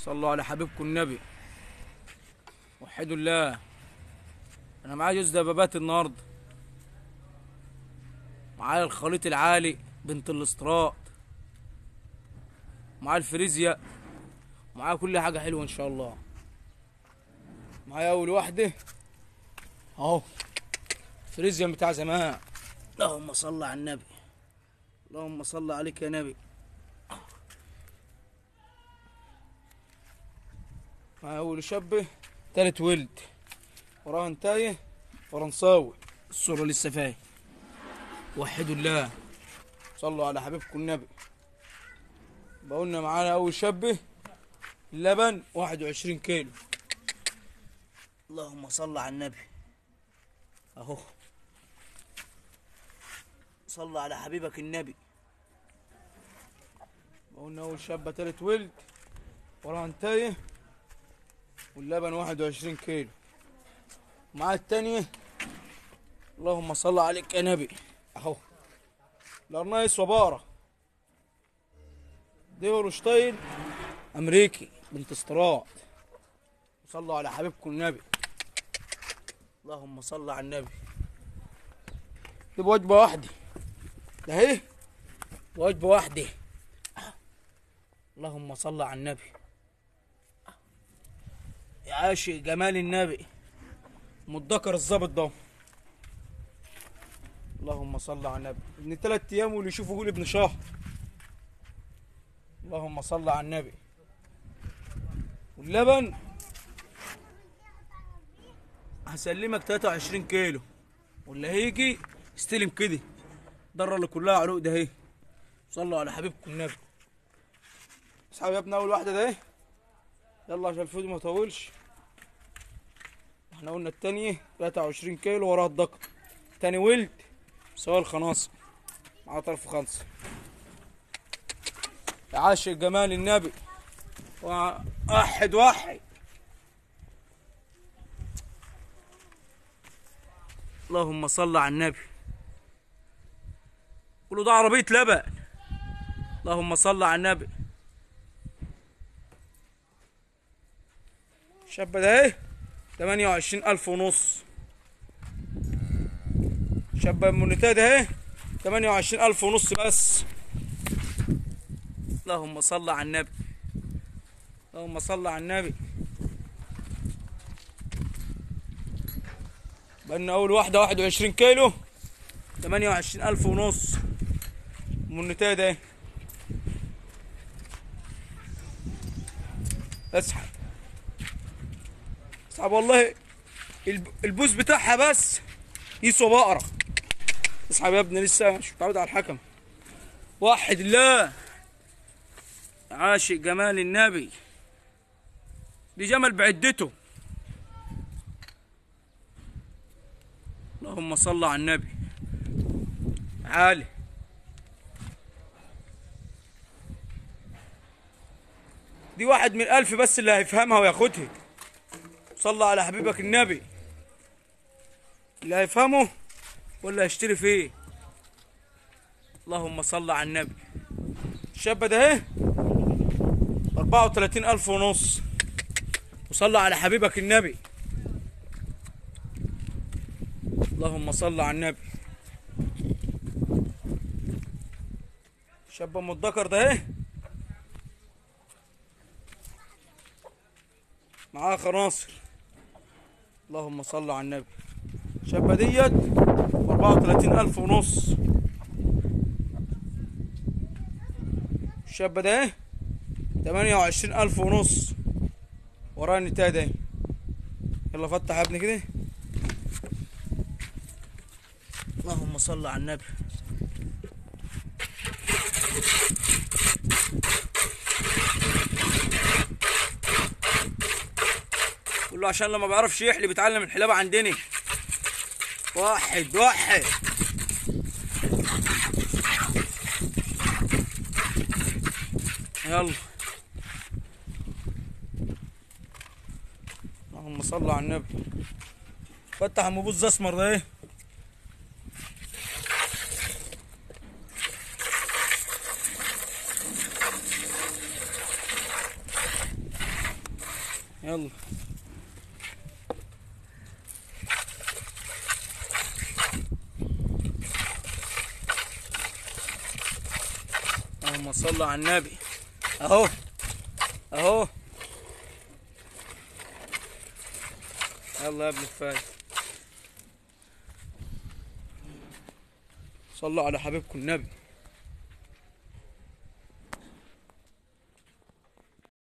صلوا على حبيبكم النبي وحدوا الله انا معايا جوز دبابات النهارده معايا الخليط العالي بنت الاستراد معايا الفريزيا معايا كل حاجه حلوه ان شاء الله معايا اول واحده اهو فريزيا بتاع زمان اللهم صل على النبي اللهم صل عليك يا نبي معايا اول شبه تالت ولد وراه انتايه فرنساوي الصورة لسه فاي وحدوا الله صلوا على حبيبكم النبي بقولنا معانا اول شبه لبن واحد وعشرين كيلو اللهم صل على النبي اهو صلى على حبيبك النبي قلنا اول شابه تالت ولد وراها انتايه واللبن واحد وعشرين كيلو مع التانية اللهم صل عليك يا نبي اهو الارنايس وبارة دي هولشتاين امريكي بنت استراد صلوا على حبيبكم النبي اللهم صل على النبي دي بوجبة واحدة ده اهي وجبة واحدة اللهم صل على النبي يا عاشق جمال النبي مدكر الظابط ده اللهم صل على النبي ابن ثلاث ايام واللي يشوفه يقول ابن شهر اللهم صل على النبي واللبن هسلمك 23 كيلو واللي هيجي استلم كده الضره اللي كلها عروق ده اهي صلوا على حبيبكم النبي اصحابي يا ابني اول واحده ده اهي يلا عشان الفيديو ما يطولش احنا قلنا التانية 23 كيلو وراها الدكر تاني ولد سواء الخناصر مع طرف خمسة عاشق جمال النبي واحد واحد اللهم صل على النبي قولوا ده عربية لبن اللهم صل على النبي الشابة ده اهي تمانية وعشرين ألف ونص شابة المونيتاه ده اهي تمانية وعشرين ألف ونص بس اللهم صل على النبي اللهم صل على النبي بقالنا أول واحدة واحد وعشرين كيلو تمانية وعشرين ألف ونص المونيتاه ده اهي اسحب اسحب والله الب- البوز بتاعها بس يسوى بقرة اسحب يا ابني لسه مش متعود على الحكم وحد الله عاشق جمال النبي دي جمل بعدته اللهم صل على النبي عالي دي واحد من ألف بس اللي هيفهمها وياخدها صلى على حبيبك النبي اللي هيفهمه ولا هيشتري فيه اللهم صل على النبي الشابة ده اهي أربعة وتلاتين ألف ونص وصلى على حبيبك النبي اللهم صل على النبي شاب ام الذكر ده اهي معاه خناصر اللهم صل على النبي شابة ديت أربعة وتلاتين ألف ونص الشابة ده اهي تمانية وعشرين ألف ونص وراها النتاية ده يلا فتح يا ابني كده اللهم صل على النبي كله عشان لما بيعرفش يحلب يتعلم الحلابة عندنا واحد واحد يلا اللهم صل على النبي فتح ام بوز اسمر ده ايه يلا اللهم صل على النبي اهو اهو يلا يا ابن الفايز صلوا على حبيبكم النبي